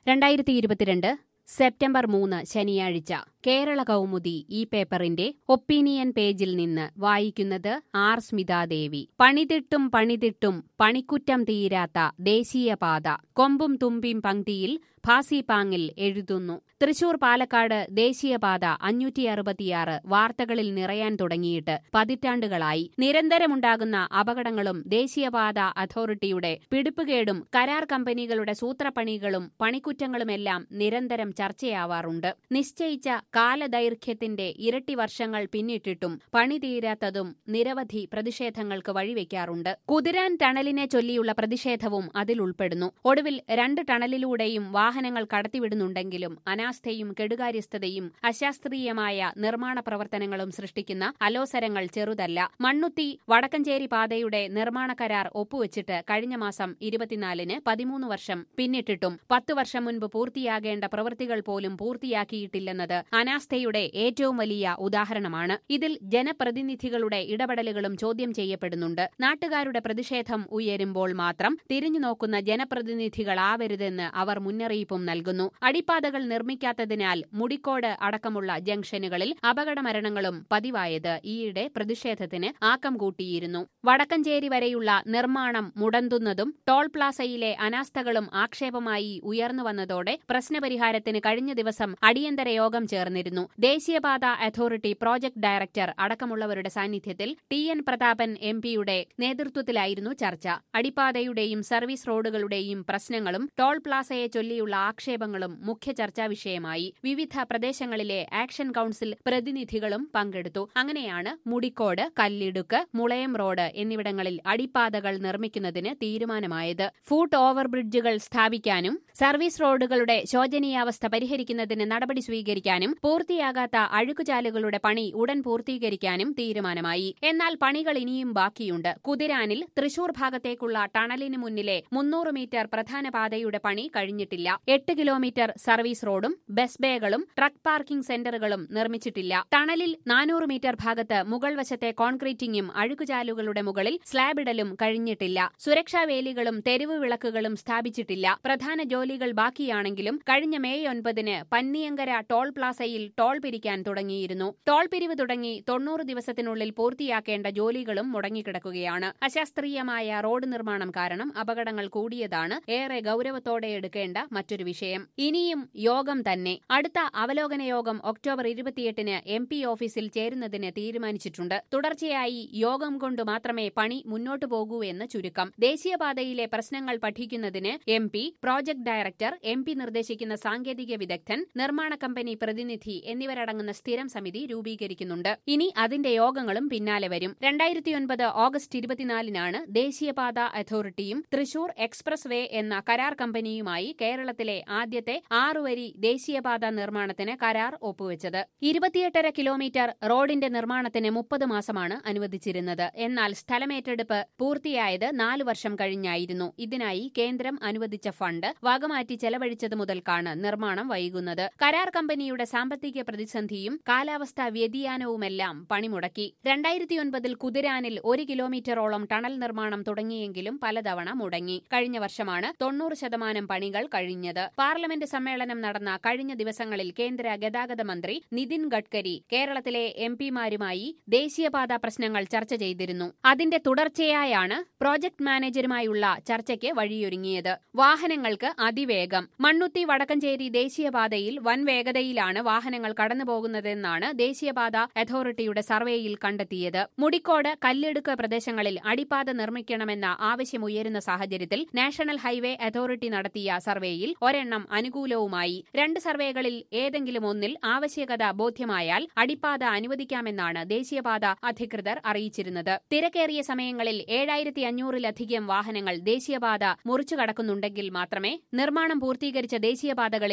രണ്ടായിരത്തി ഇരുപത്തിരണ്ട് സെപ്റ്റംബർ മൂന്ന് ശനിയാഴ്ച കേരള കൗമുദി ഈ പേപ്പറിന്റെ ഒപ്പീനിയൻ പേജിൽ നിന്ന് വായിക്കുന്നത് ആർ സ്മിതാദേവി പണിതിട്ടും പണിതിട്ടും പണിക്കുറ്റം തീരാത്ത ദേശീയപാത കൊമ്പും തുമ്പിം പങ്ക്തിയിൽ ഭാസിപാങ്ങിൽ എഴുതുന്നു തൃശൂർ പാലക്കാട് ദേശീയപാത അഞ്ഞൂറ്റി അറുപത്തിയാറ് വാർത്തകളിൽ നിറയാൻ തുടങ്ങിയിട്ട് പതിറ്റാണ്ടുകളായി നിരന്തരമുണ്ടാകുന്ന അപകടങ്ങളും ദേശീയപാത അതോറിറ്റിയുടെ പിടിപ്പുകേടും കരാർ കമ്പനികളുടെ സൂത്രപ്പണികളും പണിക്കുറ്റങ്ങളുമെല്ലാം നിരന്തരം ചർച്ചയാവാറുണ്ട് നിശ്ചയിച്ച കാലദൈർഘ്യത്തിന്റെ ഇരട്ടി വർഷങ്ങൾ പിന്നിട്ടിട്ടും പണി തീരാത്തതും നിരവധി പ്രതിഷേധങ്ങൾക്ക് വഴിവെക്കാറുണ്ട് കുതിരാൻ ടണലിനെ ചൊല്ലിയുള്ള പ്രതിഷേധവും അതിലുൾപ്പെടുന്നു ഒടുവിൽ രണ്ട് ടണലിലൂടെയും വാഹനങ്ങൾ കടത്തിവിടുന്നുണ്ടെങ്കിലും അനാസ്ഥയും കെടുകാര്യസ്ഥതയും അശാസ്ത്രീയമായ നിർമ്മാണ പ്രവർത്തനങ്ങളും സൃഷ്ടിക്കുന്ന അലോസരങ്ങൾ ചെറുതല്ല മണ്ണുത്തി വടക്കഞ്ചേരി പാതയുടെ നിർമ്മാണ കരാർ ഒപ്പുവച്ചിട്ട് കഴിഞ്ഞ മാസം ഇരുപത്തിനാലിന് പതിമൂന്ന് വർഷം പിന്നിട്ടിട്ടും പത്തു വർഷം മുൻപ് പൂർത്തിയാകേണ്ട പ്രവൃത്തികൾ പോലും പൂർത്തിയാക്കിയിട്ടില്ലെന്നത് അനാസ്ഥയുടെ ഏറ്റവും വലിയ ഉദാഹരണമാണ് ഇതിൽ ജനപ്രതിനിധികളുടെ ഇടപെടലുകളും ചോദ്യം ചെയ്യപ്പെടുന്നുണ്ട് നാട്ടുകാരുടെ പ്രതിഷേധം ഉയരുമ്പോൾ മാത്രം തിരിഞ്ഞുനോക്കുന്ന ജനപ്രതിനിധികളാവരുതെന്ന് അവർ മുന്നറിയിപ്പും നൽകുന്നു അടിപ്പാതകൾ നിർമ്മിക്കാത്തതിനാൽ മുടിക്കോട് അടക്കമുള്ള ജംഗ്ഷനുകളിൽ അപകടമരണങ്ങളും പതിവായത് ഈയിടെ പ്രതിഷേധത്തിന് ആക്കം കൂട്ടിയിരുന്നു വടക്കഞ്ചേരി വരെയുള്ള നിർമ്മാണം മുടന്തുന്നതും ടോൾ പ്ലാസയിലെ അനാസ്ഥകളും ആക്ഷേപമായി ഉയർന്നുവന്നതോടെ പ്രശ്നപരിഹാരത്തിന് കഴിഞ്ഞ ദിവസം അടിയന്തര യോഗം ചേർന്നിരുന്നു ദേശീയപാത അതോറിറ്റി പ്രോജക്ട് ഡയറക്ടർ അടക്കമുള്ളവരുടെ സാന്നിധ്യത്തിൽ ടി എൻ പ്രതാപൻ എം പിയുടെ നേതൃത്വത്തിലായിരുന്നു ചർച്ച അടിപ്പാതയുടെയും സർവീസ് റോഡുകളുടെയും പ്രശ്നങ്ങളും ടോൾ പ്ലാസയെ ചൊല്ലിയുള്ള ആക്ഷേപങ്ങളും മുഖ്യ ചർച്ചാ വിഷയമായി വിവിധ പ്രദേശങ്ങളിലെ ആക്ഷൻ കൌൺസിൽ പ്രതിനിധികളും പങ്കെടുത്തു അങ്ങനെയാണ് മുടിക്കോട് കല്ലിടുക്ക് മുളയം റോഡ് എന്നിവിടങ്ങളിൽ അടിപ്പാതകൾ നിർമ്മിക്കുന്നതിന് തീരുമാനമായത് ഫൂട്ട് ഓവർ ബ്രിഡ്ജുകൾ സ്ഥാപിക്കാനും സർവീസ് റോഡുകളുടെ ശോചനീയാവസ്ഥ പരിഹരിക്കുന്നതിന് നടപടി സ്വീകരിക്കാനും പൂർത്തിയാകാത്ത അഴുക്കുചാലുകളുടെ പണി ഉടൻ പൂർത്തീകരിക്കാനും തീരുമാനമായി എന്നാൽ പണികൾ ഇനിയും ബാക്കിയുണ്ട് കുതിരാനിൽ തൃശൂർ ഭാഗത്തേക്കുള്ള ടണലിന് മുന്നിലെ മുന്നൂറ് മീറ്റർ പ്രധാന പാതയുടെ പണി കഴിഞ്ഞിട്ടില്ല എട്ട് കിലോമീറ്റർ സർവീസ് റോഡും ബസ് ബേകളും ട്രക്ക് പാർക്കിംഗ് സെന്ററുകളും നിർമ്മിച്ചിട്ടില്ല ടണലിൽ നാനൂറ് മീറ്റർ ഭാഗത്ത് മുകൾ വശത്തെ കോൺക്രീറ്റിംഗും അഴുക്കുചാലുകളുടെ മുകളിൽ സ്ലാബിടലും കഴിഞ്ഞിട്ടില്ല സുരക്ഷാ വേലികളും തെരുവ് വിളക്കുകളും സ്ഥാപിച്ചിട്ടില്ല പ്രധാന ജോലികൾ ബാക്കിയാണെങ്കിലും കഴിഞ്ഞ മെയ് ഒൻപതിന് പന്നിയങ്കര ടോൾ പ്ലാസയിൽ ടോൾ പിരിക്കാൻ തുടങ്ങിയിരുന്നു ടോൾ പിരിവ് തുടങ്ങി തൊണ്ണൂറ് ദിവസത്തിനുള്ളിൽ പൂർത്തിയാക്കേണ്ട ജോലികളും മുടങ്ങിക്കിടക്കുകയാണ് അശാസ്ത്രീയമായ റോഡ് നിർമ്മാണം കാരണം അപകടങ്ങൾ കൂടിയതാണ് ഏറെ ഗൌരവത്തോടെ എടുക്കേണ്ട മറ്റൊരു വിഷയം ഇനിയും യോഗം തന്നെ അടുത്ത അവലോകന യോഗം ഒക്ടോബർ ഇരുപത്തിയെട്ടിന് എം പി ഓഫീസിൽ ചേരുന്നതിന് തീരുമാനിച്ചിട്ടുണ്ട് തുടർച്ചയായി യോഗം കൊണ്ട് മാത്രമേ പണി മുന്നോട്ടു പോകൂ എന്ന് ചുരുക്കം ദേശീയപാതയിലെ പ്രശ്നങ്ങൾ പഠിക്കുന്നതിന് M P project director M P നിർദ്ദേശിക്കുന്ന സാങ്കേതിക വിദഗ്ധൻ നിർമ്മാണ കമ്പനി പ്രതിനിധി എന്നിവരടങ്ങുന്ന സ്ഥിരം സമിതി രൂപീകരിക്കുന്നുണ്ട് ഇനി അതിന്റെ യോഗങ്ങളും പിന്നാലെ വരും രണ്ടായിരത്തിയൊൻപത് ഓഗസ്റ്റ് ഇരുപത്തിനാലിനാണ് ദേശീയപാത അതോറിറ്റിയും തൃശൂർ എക്സ്പ്രസ് വേ എന്ന കരാർ കമ്പനിയുമായി കേരളത്തിലെ ആദ്യത്തെ ആറുവരി ദേശീയപാത നിർമ്മാണത്തിന് കരാർ ഒപ്പുവെച്ചത് ഇരുപത്തിയെട്ടര കിലോമീറ്റർ റോഡിന്റെ നിർമ്മാണത്തിന് മുപ്പത് മാസമാണ് അനുവദിച്ചിരുന്നത് എന്നാൽ സ്ഥലമേറ്റെടുപ്പ് പൂർത്തിയായത് നാലു വർഷം കഴിഞ്ഞായിരുന്നു ഇതിനായി കേന്ദ്രം അനുവദിച്ച ഫണ്ട് വകമാറ്റി ചെലവഴിച്ചത് മുതൽക്കാണ് നിർമ്മാണം വൈകുന്നത് കരാർ കമ്പനിയുടെ സാമ്പത്തിക പ്രതിസന്ധിയും കാലാവസ്ഥാ വ്യതിയാനവുമെല്ലാം പണിമുടക്കി രണ്ടായിരത്തിയൊൻപതിൽ കുതിരാനിൽ ഒരു കിലോമീറ്ററോളം ടണൽ നിർമ്മാണം തുടങ്ങിയെങ്കിലും പലതവണ മുടങ്ങി കഴിഞ്ഞ വർഷമാണ് തൊണ്ണൂറ് ശതമാനം പണികൾ കഴിഞ്ഞത് പാർലമെന്റ് സമ്മേളനം നടന്ന കഴിഞ്ഞ ദിവസങ്ങളിൽ കേന്ദ്ര ഗതാഗത മന്ത്രി നിതിൻ ഗഡ്കരി കേരളത്തിലെ എം പിമാരുമായി ദേശീയപാത പ്രശ്നങ്ങൾ ചർച്ച ചെയ്തിരുന്നു അതിന്റെ തുടർച്ചയായാണ് പ്രോജക്ട് മാനേജരുമായുള്ള ചർച്ചയ്ക്ക് വഴിയൊരുങ്ങിയത് വാഹനങ്ങൾക്ക് അതിവേഗം മണ്ണുത്തി വടക്കഞ്ചേരി ദേശീയപാതയിൽ വൻ വേഗതയിലാണ് വാഹനങ്ങൾ കടന്നുപോകുന്നതെന്നാണ് ദേശീയപാത അതോറിറ്റിയുടെ സർവേയിൽ കണ്ടെത്തിയത് മുടിക്കോട് കല്ലെടുക്ക് പ്രദേശങ്ങളിൽ അടിപ്പാത നിർമ്മിക്കണമെന്ന ആവശ്യമുയരുന്ന സാഹചര്യത്തിൽ നാഷണൽ ഹൈവേ അതോറിറ്റി നടത്തിയ സർവേയിൽ ഒരെണ്ണം അനുകൂലവുമായി രണ്ട് സർവേകളിൽ ഏതെങ്കിലും ഒന്നിൽ ആവശ്യകത ബോധ്യമായാൽ അടിപ്പാത അനുവദിക്കാമെന്നാണ് ദേശീയപാത അധികൃതർ അറിയിച്ചിരുന്നത് തിരക്കേറിയ സമയങ്ങളിൽ ഏഴായിരത്തി അഞ്ഞൂറിലധികം വാഹനങ്ങൾ ദേശീയപാത മുറിച്ചു കടക്കുന്നുണ്ടെങ്കിൽ മാത്രമേ നിർമ്മാണം പൂർത്തീകരിച്ച ദേശീയപാതകളിൽ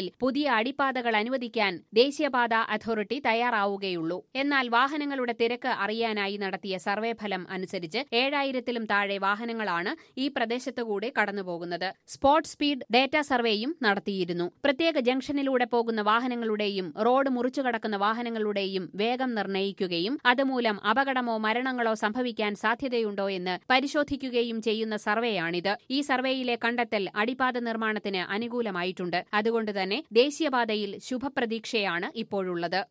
പുതിയ അടിപ്പാതകൾ അനുവദിക്കാൻ ദേശീയപാത അതോറിറ്റി തയ്യാറാവുകയുള്ളൂ എന്നാൽ വാഹനങ്ങളുടെ തിരക്ക് അറിയാനായി നടത്തിയ സർവേ ഫലം അനുസരിച്ച് ഏഴായിരത്തിലും താഴെ വാഹനങ്ങളാണ് ഈ പ്രദേശത്തുകൂടെ കടന്നുപോകുന്നത് സ്പോട്ട് സ്പീഡ് ഡേറ്റ സർവേയും നടത്തിയിരുന്നു പ്രത്യേക ജംഗ്ഷനിലൂടെ പോകുന്ന വാഹനങ്ങളുടെയും റോഡ് മുറിച്ചു കടക്കുന്ന വാഹനങ്ങളുടെയും വേഗം നിർണ്ണയിക്കുകയും അതുമൂലം അപകടമോ മരണങ്ങളോ സംഭവിക്കാൻ സാധ്യതയുണ്ടോ എന്ന് പരിശോധിക്കുകയും ചെയ്യുന്ന സർവേയാണിത് ഈ സർവേയിലെ കണ്ടെത്തൽ അടിപ്പാത നിർമ്മാണത്തിന് അനുകൂലമായിട്ടുണ്ട് അതുകൊണ്ടുതന്നെ ദേശീയപാതയിൽ ശുഭപ്രതീക്ഷയാണ് ഇപ്പോഴുള്ളത്